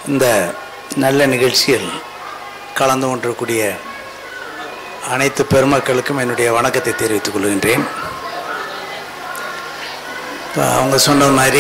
இந்த நல்ல நிகழ்ச்சியில் கலந்து கொண்டிருக்கக்கூடிய அனைத்து பெருமக்களுக்கும் என்னுடைய வணக்கத்தை தெரிவித்துக் கொள்கின்றேன் இப்போ அவங்க சொன்ன மாதிரி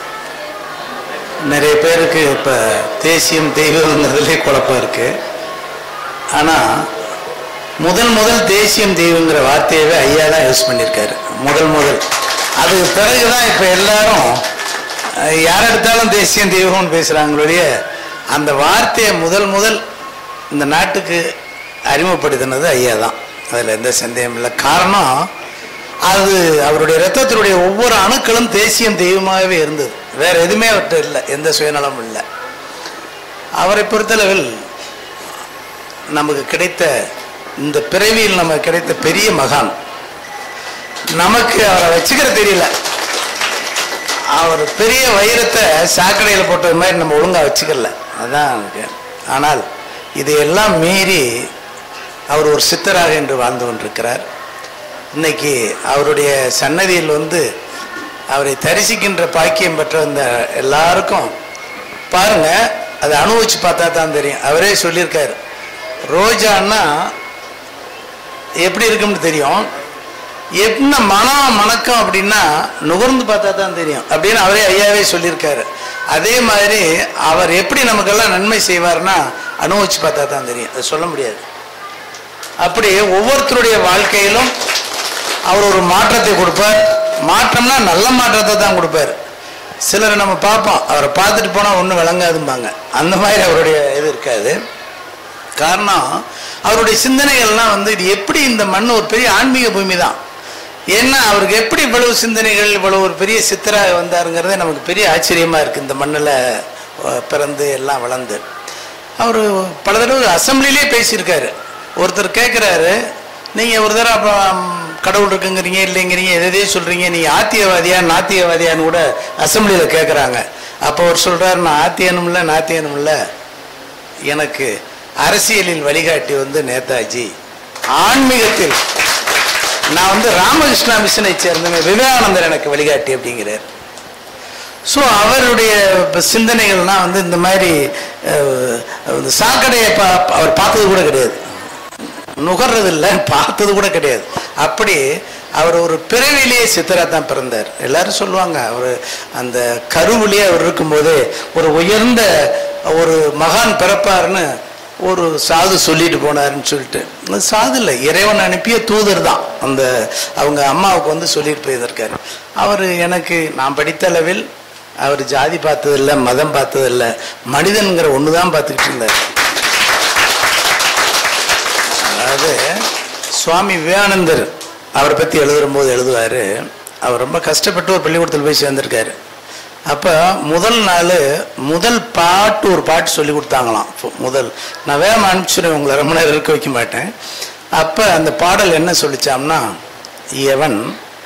நிறைய பேருக்கு இப்போ தேசியம் தெய்வங்கிறதுலே குழப்பம் இருக்குது ஆனால் முதல் முதல் தேசியம் தெய்வங்கிற வார்த்தையவே ஐயா தான் யூஸ் பண்ணியிருக்காரு முதல் முதல் அதுக்கு பிறகு தான் இப்போ எல்லாரும் அஹ், யார் எடுத்தாலும் தேசியம் தெய்வம்னு பேசுகிறாங்களுடைய அந்த வார்த்தையை முதல் முதல் இந்த நாட்டுக்கு அறிமுகப்படுத்தினது ஐயா தான் அதில் எந்த சந்தேகம் இல்லை காரணம் அது அவருடைய ரத்தத்தினுடைய ஒவ்வொரு அணுக்களும் தேசியம் தெய்வமாகவே இருந்தது வேற எதுவுமே அவர்கிட்ட இல்லை எந்த சுயநலமும் இல்லை அவரை பொறுத்தளவில் நமக்கு கிடைத்த இந்த பிறவியில் நமக்கு கிடைத்த பெரிய மகான் நமக்கு அவரை வச்சுக்கிற தெரியல அவர் பெரிய வைரத்தை சாக்கடையில் போட்டது மாதிரி நம்ம ஒழுங்காக வச்சுக்கல அதான் எனக்கு. ஆனால் இதையெல்லாம் மீறி அவர் ஒரு சித்தராக என்று வாழ்ந்து கொண்டிருக்கிறார் இன்னைக்கு அவருடைய சன்னதியில் வந்து அவரை தரிசிக்கின்ற பாக்கியம் பெற்ற இந்த எல்லாருக்கும் பாருங்க அதை அனுபவிச்சு பார்த்தா தான் தெரியும் அவரே சொல்லியிருக்காரு ரோஜான்னா எப்படி இருக்கும்னு தெரியும் என்ன மனம் மணக்கம் அப்படின்னா நுகர்ந்து பார்த்தா தான் தெரியும் அப்படின்னு அவரே ஐயாவே சொல்லியிருக்காரு அதே மாதிரி அவர் எப்படி நமக்கெல்லாம் நன்மை செய்வார்னா அனுபவிச்சு பார்த்தா தான் தெரியும் அதை சொல்ல முடியாது அப்படி ஒவ்வொருத்தருடைய வாழ்க்கையிலும் அவர் ஒரு மாற்றத்தை கொடுப்பார் மாற்றம்னா நல்ல மாற்றத்தை தான் கொடுப்பார் சிலரை நம்ம பார்ப்போம் அவரை பார்த்துட்டு போனால் ஒன்றும் விளங்காதும்பாங்க அந்த மாதிரி அவருடைய இது இருக்காது காரணம் அவருடைய சிந்தனைகள்லாம் வந்து இது எப்படி இந்த மண் ஒரு பெரிய ஆன்மீக பூமி தான் ஏன்னா அவருக்கு எப்படி இவ்வளவு சிந்தனைகள் இவ்வளவு ஒரு பெரிய சித்தராக வந்தாருங்கிறதே நமக்கு பெரிய ஆச்சரியமா இருக்கு இந்த மண்ணில் பிறந்து எல்லாம் வளர்ந்து அவர் பல தடவை அசம்பிளிலே பேசியிருக்காரு ஒருத்தர் கேட்குறாரு நீங்கள் ஒரு தடவை அப்போ கடவுள் இருக்குங்கிறீங்க இல்லைங்கிறீங்க எதையே சொல்கிறீங்க நீ ஆத்தியவாதியா நாத்தியவாதியான்னு கூட அசம்பிளியில் கேட்குறாங்க அப்போ அவர் சொல்கிறார் நான் ஆத்தியனும் இல்லை நாத்தியனும் இல்லை எனக்கு அரசியலில் வழிகாட்டி வந்து நேதாஜி ஆன்மீகத்தில் நான் வந்து ராமகிருஷ்ணா மிஷனை சேர்ந்தவன் விவேகானந்தர் எனக்கு வழிகாட்டி அப்படிங்கிறார் ஸோ அவருடைய சிந்தனைகள்லாம் வந்து இந்த மாதிரி அஹ், இந்த சாக்கடையை பா அவர் பார்த்தது கூட கிடையாது நுகர்றது இல்லை பார்த்தது கூட கிடையாது அப்படி அவர் ஒரு பிறவிலேயே சித்தரா தான் பிறந்தார் எல்லாரும் சொல்லுவாங்க அவர் அந்த கருவிலேயே அவர் இருக்கும்போதே ஒரு உயர்ந்த ஒரு மகான் பிறப்பாருன்னு ஒரு சாது சொல்லிட்டு போனாருன்னு சொல்லிட்டு அது சாது இல்லை இறைவன் அனுப்பிய தூதர் தான் அந்த அவங்க அம்மாவுக்கு வந்து சொல்லிட்டு போயிருக்காரு அவர் எனக்கு நான் படித்த அளவில் அவர் ஜாதி பார்த்ததில்லை மதம் பார்த்ததில்லை மனிதன்கிற ஒன்று தான் பார்த்துக்கிட்டு இருந்தார் அதாவது சுவாமி விவேகானந்தர் அவரை பற்றி எழுதும்போது எழுதுவார் அவர் ரொம்ப கஷ்டப்பட்டு ஒரு பள்ளிக்கூடத்தில் போய் சேர்ந்திருக்காரு அப்போ முதல் நாள் முதல் பாட்டு ஒரு பாட்டு சொல்லி கொடுத்தாங்களாம் இப்போ முதல் நான் வேகமாக அனுப்பிச்சுடுவேன் உங்களை ரொம்ப நேரம் இருக்க வைக்க மாட்டேன் அப்போ அந்த பாடல் என்ன சொல்லிச்சாம்னா எவன்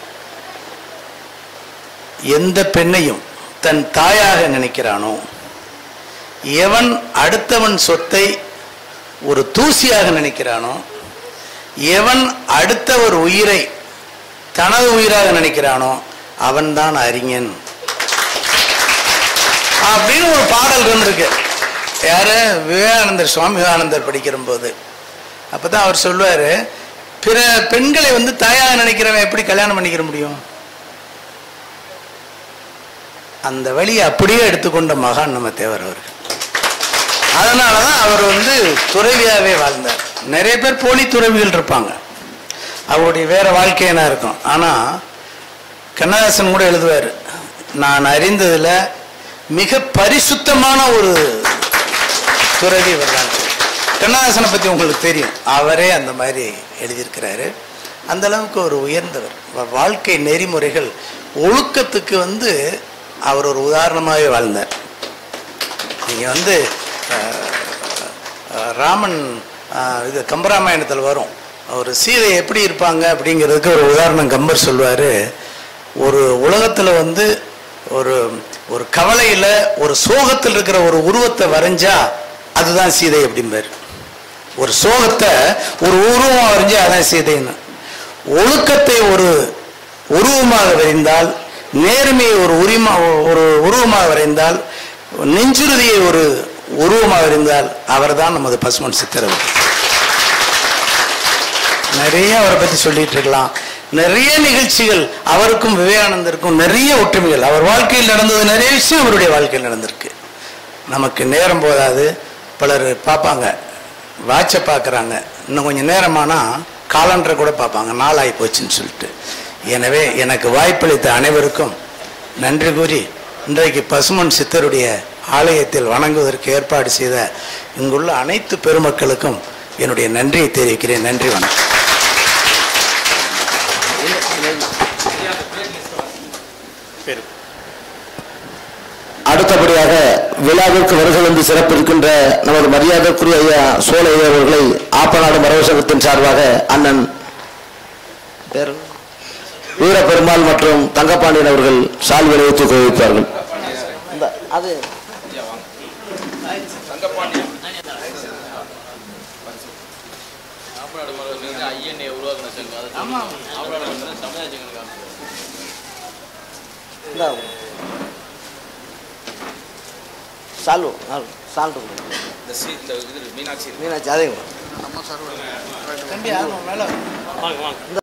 எந்த பெண்ணையும் தன் தாயாக நினைக்கிறானோ எவன் அடுத்தவன் சொத்தை ஒரு தூசியாக நினைக்கிறானோ எவன் அடுத்த ஒரு உயிரை தனது உயிராக நினைக்கிறானோ அவன்தான் அறிஞன் அப்படின்னு ஒரு பாடல் இருந்திருக்கு யாரு விவேகானந்தர் சுவாமி விவேகானந்தர் படிக்கிற போது அப்பதான் அவர் சொல்லுவாரு பிற பெண்களை வந்து தாயாக நினைக்கிறவன் எப்படி கல்யாணம் பண்ணிக்கிற முடியும் அந்த வழியை அப்படியே எடுத்துக்கொண்ட மகான் நம்ம தேவர் அவர்கள் அதனால தான் அவர் வந்து துறவியாகவே வாழ்ந்தார் நிறைய பேர் போலி துறவிகள் இருப்பாங்க அவருடைய வேற வாழ்க்கையினா இருக்கும் ஆனால் கண்ணதாசன் கூட எழுதுவார் நான் அறிந்ததில் மிக பரிசுத்தமான ஒரு துறவி வர்றாங்க கண்ணதாசனை பற்றி உங்களுக்கு தெரியும் அவரே அந்த மாதிரி எழுதியிருக்கிறாரு அந்த அளவுக்கு ஒரு உயர்ந்தவர் வா- வாழ்க்கை நெறிமுறைகள் ஒழுக்கத்துக்கு வந்து அவர் ஒரு உதாரணமாகவே வாழ்ந்தார் நீங்கள் வந்து அஹ், அஹ், ராமன் அஹ், இது கம்பராமாயணத்தில் வரும் அவர் சீதை எப்படி இருப்பாங்க அப்படிங்கிறதுக்கு ஒரு உதாரணம் கம்பர் சொல்லுவார் ஒரு உலகத்தில் வந்து ஒரு ஒரு கவலையில் ஒரு சோகத்தில் இருக்கிற ஒரு உருவத்தை வரைஞ்சா அதுதான் சீதை அப்படிம்பார் ஒரு சோகத்தை ஒரு உருவமாக வரைஞ்சா அதான் சீதைன்னு ஒழுக்கத்தை ஒரு உருவமாக வரைந்தால் நேர்மையை ஒரு உரிமா ஒரு உருவமாக வரைந்தால் நெஞ்சுறுதியை ஒரு உருவமாக இருந்தால் அவர்தான் நமது பசுமன் சித்தர் அவர்கள். நிறைய அவரை பற்றி சொல்லிட்டு இருக்கலாம் நிறைய நிகழ்ச்சிகள் அவருக்கும் விவேகானந்தருக்கும் நிறைய ஒற்றுமைகள் அவர் வாழ்க்கையில் நடந்தது நிறைய விஷயம் அவருடைய வாழ்க்கையில் நடந்திருக்கு நமக்கு நேரம் போதாது பலர் பார்ப்பாங்க வாட்சை பார்க்குறாங்க இன்னும் கொஞ்சம் நேரமானா காலண்டரை கூட பார்ப்பாங்க நாளாகி போச்சுன்னு சொல்லிட்டு எனவே எனக்கு வாய்ப்பளித்த அனைவருக்கும் நன்றி கூறி இன்றைக்கு பசுமன் சித்தருடைய ஆலயத்தில் வணங்குவதற்கு ஏற்பாடு செய்த இங்குள்ள அனைத்து பெருமக்களுக்கும் என்னுடைய நன்றியை தெரிவிக்கிறேன் நன்றி வணக்கம் அடுத்தபடியாக விழாவிற்கு வருகை வந்து சிறப்பிருக்கின்ற நமது மரியாதைக்குரிய ஐயா சோழைய அவர்களை ஆப்பநாடு மரவசகத்தின் சார்பாக அண்ணன் பேர் என்ன? வீரபெருமாள் மற்றும் தங்கப்பாண்டியன் அவர்கள் சால் விளைவித்து கௌரவிப்பார்கள் அது ஐஎன்ஏ உருவாக்கின சங்கம் அது ஆம்பளை வந்து சமுதாய சங்கம் சால்வு சால்ட்டு இந்த சி இந்த இது மீனாட்சி மீனாட்சி அதே தம்பி, யாரும் மேல